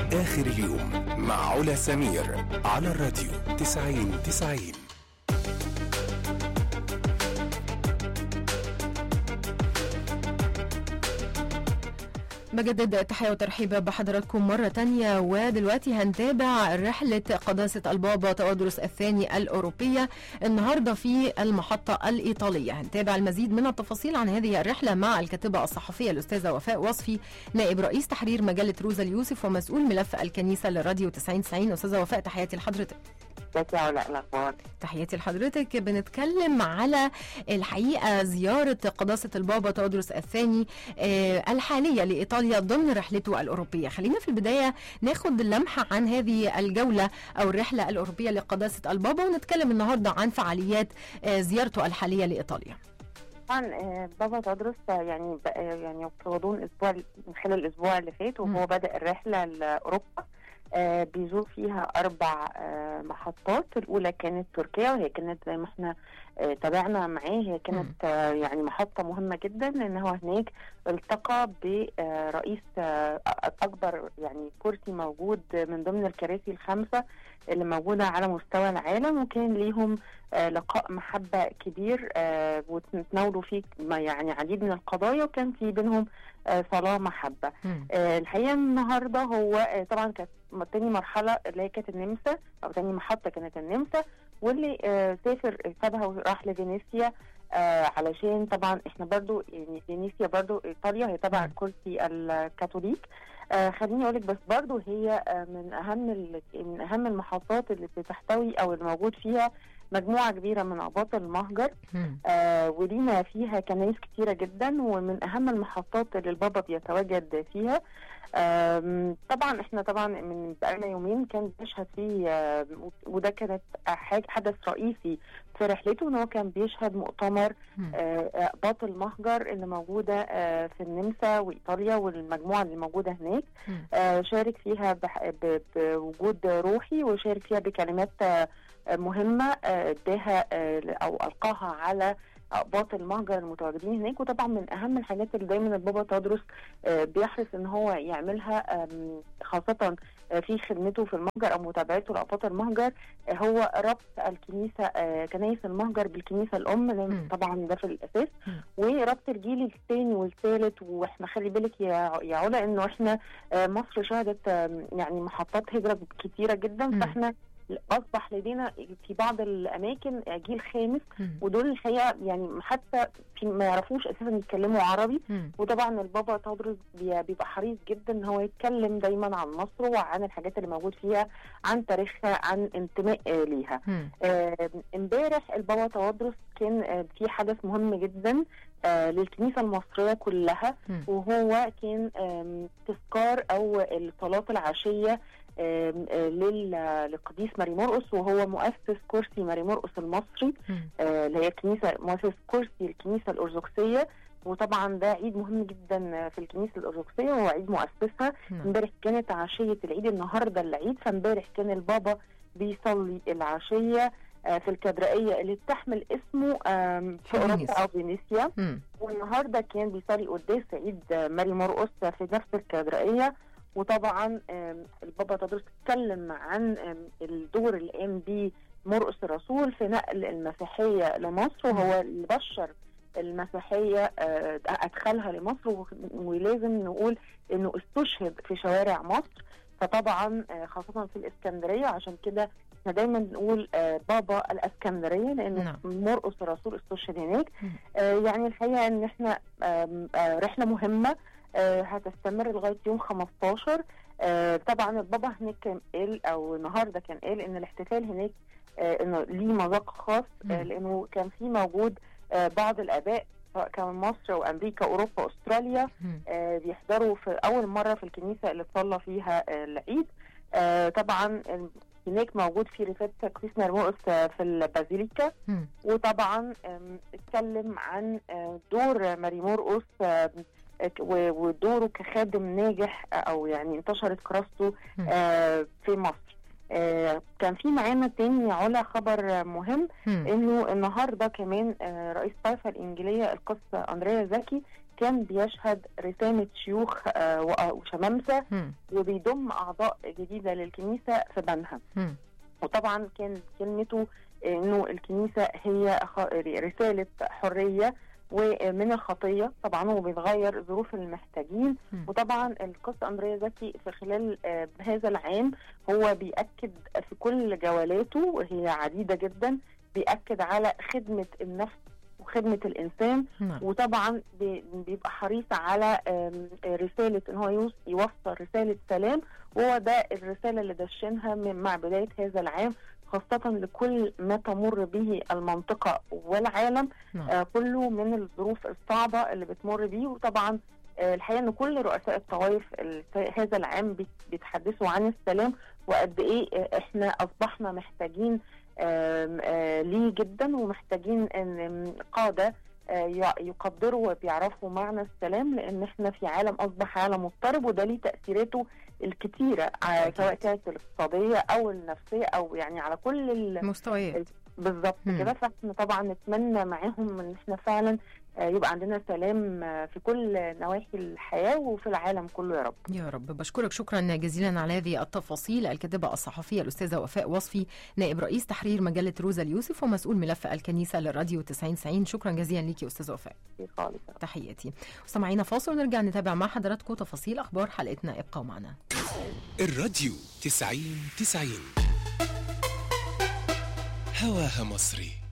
آخر اليوم مع علا سمير على الراديو 90 90 بجدد التحية والترحيب بحضراتكم مرة تانية ودلوقتي هنتابع رحلة قداسة البابا تودرس الثاني الأوروبية النهاردة في المحطة الإيطالية هنتابع المزيد من التفاصيل عن هذه الرحلة مع الكاتبة الصحفية الأستاذة وفاء وصفي نائب رئيس تحرير مجلة روزا اليوسف ومسؤول ملف الكنيسة للراديو 9090 أستاذة وفاء تحياتي لحضرتك ازيك يا علاء الاخبار تحياتي لحضرتك بنتكلم على الحقيقة زيارة قداسة البابا تودرس الثاني آه، الحالية لإيطاليا ضمن رحلته الأوروبية خلينا في البداية ناخد لمحة عن هذه الجولة أو الرحلة الأوروبية لقداسة البابا ونتكلم النهاردة عن فعاليات آه، زيارته الحالية لإيطاليا طبعا آه، بابا تدرس آه، يعني ب- آه، يعني في غضون اسبوع من خلال الاسبوع اللي فات مم. وهو بدا الرحله لاوروبا آه، بيزور فيها اربع آه، محطات الاولى كانت تركيا وهي كانت زي ما احنا آه، تابعنا معاه هي كانت آه، يعني محطه مهمه جدا لان هو هناك التقى برئيس اكبر يعني كرسي موجود من ضمن الكراسي الخمسه اللي موجوده على مستوى العالم وكان ليهم آه، لقاء محبة كبير آه، وتناولوا فيه ما يعني عديد من القضايا وكان في بينهم آه، صلاة محبة مم. آه، الحقيقة النهاردة هو آه، طبعا كانت م- تاني مرحلة اللي هي كانت النمسا أو تاني محطة كانت النمسا واللي آه، سافر سابها وراح لفينيسيا آه علشان طبعا احنا برضو يعني فينيسيا برضو ايطاليا هي تبع مم. الكرسي الكاثوليك آه خليني اقول لك بس برضو هي آه من اهم ال- من اهم المحطات اللي بتحتوي او الموجود فيها مجموعه كبيره من اباط المهجر مم. آه ولينا فيها كنايس كتيره جدا ومن اهم المحطات اللي البابا بيتواجد فيها آم، طبعا احنا طبعا من بقالنا يومين كان بيشهد فيه آه، وده كانت حاجه حدث رئيسي في رحلته ان هو كان بيشهد مؤتمر مم. آه، اقباط المهجر اللي موجوده آه، في النمسا وايطاليا والمجموعه اللي موجوده هناك مم. آه، شارك فيها بح- ب- بوجود روحي وشارك فيها بكلمات آه، مهمه آه، اداها آه، او القاها على اقباط المهجر المتواجدين هناك وطبعا من اهم الحاجات اللي دايما البابا تدرس آه، بيحرص ان هو يعملها آم، خاصه آه، في خدمته في المهجر او متابعته لاقباط المهجر آه، هو ربط الكنيسه آه، كنايس المهجر بالكنيسه الام لأن مم. طبعا ده في الاساس مم. وربط الجيل الثاني والثالث واحنا خلي بالك يا يا علا انه احنا آه، مصر شهدت آم، يعني محطات هجره كتيره جدا مم. فاحنا اصبح لدينا في بعض الاماكن آه، جيل خامس مم. ودول الحقيقه يعني حتى في ما يعرفوش اساسا يتكلموا عربي مم. وطبعا البابا تدرس بي- بيبقى حريص جدا ان هو يتكلم دايما عن مصر وعن الحاجات اللي موجود فيها عن تاريخها عن انتماء آه، ليها مم. آه، امبارح البابا تودرس كان آه، في حدث مهم جدا آه، للكنيسه المصريه كلها مم. وهو كان آم، تذكار او الصلاه العشيه آم، آه، لل- للقديس ماري مرقس وهو مؤسس كرسي ماري مرقس المصري مم. آه، اللي هي الكنيسه مؤسس كرسي الكنيسه الارثوذكسيه وطبعا ده عيد مهم جدا في الكنيسه الارثوذكسيه وهو عيد مؤسسها نعم. امبارح كانت عشيه العيد النهارده العيد فامبارح كان البابا بيصلي العشيه آه، في الكاتدرائيه اللي بتحمل اسمه آم، في في اوروبا فينيس. او فينيسيا مم. والنهارده كان بيصلي قداس عيد آه، ماري مرقس في نفس الكاتدرائيه وطبعا آم، البابا تدرس اتكلم عن آم، الدور اللي قام بيه مرقس الرسول في نقل المسيحيه لمصر وهو اللي بشر المسيحيه آه، ادخلها لمصر و- ولازم نقول انه استشهد في شوارع مصر فطبعا آه، خاصه في الاسكندريه عشان كده احنا دايما بنقول آه، بابا الاسكندريه لان نعم. مرقس الرسول استشهد هناك مم. آه، يعني الحقيقه ان احنا آم، آه، رحله مهمه آه، هتستمر لغايه يوم 15 آه، طبعا البابا هناك كان قال او النهارده كان قال ان الاحتفال هناك آه، انه ليه مذاق خاص آه، مم. لانه كان في موجود آه، بعض الاباء سواء كان من مصر وامريكا اوروبا استراليا مم. آه، بيحضروا في اول مره في الكنيسه اللي تصلى فيها آه، العيد آه، طبعا هناك موجود في رفات كريس مرموقس آه، في البازيليكا مم. وطبعا آم، اتكلم عن آه، دور ماري مرقس آم، ك- و- ودوره كخادم ناجح آه، او يعني انتشرت كراسته مم. آه، في مصر آه، كان في معانا تاني علا خبر آه، مهم مم. انه النهارده كمان آه، رئيس الطائفه الانجيليه القس اندريا زكي كان بيشهد رسامة شيوخ آه، و- وشمامسة مم. وبيضم أعضاء جديدة للكنيسة في بنها مم. وطبعا كان كلمته انه الكنيسه هي خ- رساله حريه ومن الخطيه طبعا وبيتغير ظروف المحتاجين مم. وطبعا القس اندريا زكي في خلال آه، هذا العام هو بيأكد في كل جولاته وهي عديده جدا بيأكد على خدمه النفس وخدمه الانسان نعم وطبعا بي- بيبقى حريص على آم، رساله ان هو يوص- يوصل رساله سلام وهو ده الرساله اللي دشنها من مع بدايه هذا العام خاصة لكل ما تمر به المنطقة والعالم نعم. آه كله من الظروف الصعبة اللي بتمر بيه وطبعا آه الحقيقة ان كل رؤساء الطوائف الس- هذا العام بيت- بيتحدثوا عن السلام وقد ايه آه، احنا اصبحنا محتاجين آم، آه ليه جدا ومحتاجين ان قادة آه، يع- يقدروا وبيعرفوا معنى السلام لان احنا في عالم اصبح عالم مضطرب وده ليه تاثيراته الكتيره آه، أكيد. سواء كانت الاقتصاديه او النفسيه او يعني على كل ال... مستويات بالظبط مم. كده فاحنا طبعا نتمنى معاهم ان احنا فعلا آه، يبقى عندنا سلام آه، في كل نواحي الحياه وفي العالم كله يا رب يا رب بشكرك شكرا جزيلا على هذه التفاصيل الكاتبة الصحفية الأستاذة وفاء وصفي نائب رئيس تحرير مجلة روزا اليوسف ومسؤول ملف الكنيسة للراديو 90 شكرا جزيلا ليكي أستاذة وفاء في خالص تحياتي مستمعينا فاصل ونرجع نتابع مع حضراتكم تفاصيل أخبار حلقتنا ابقوا معنا الراديو 90 90 هواها مصري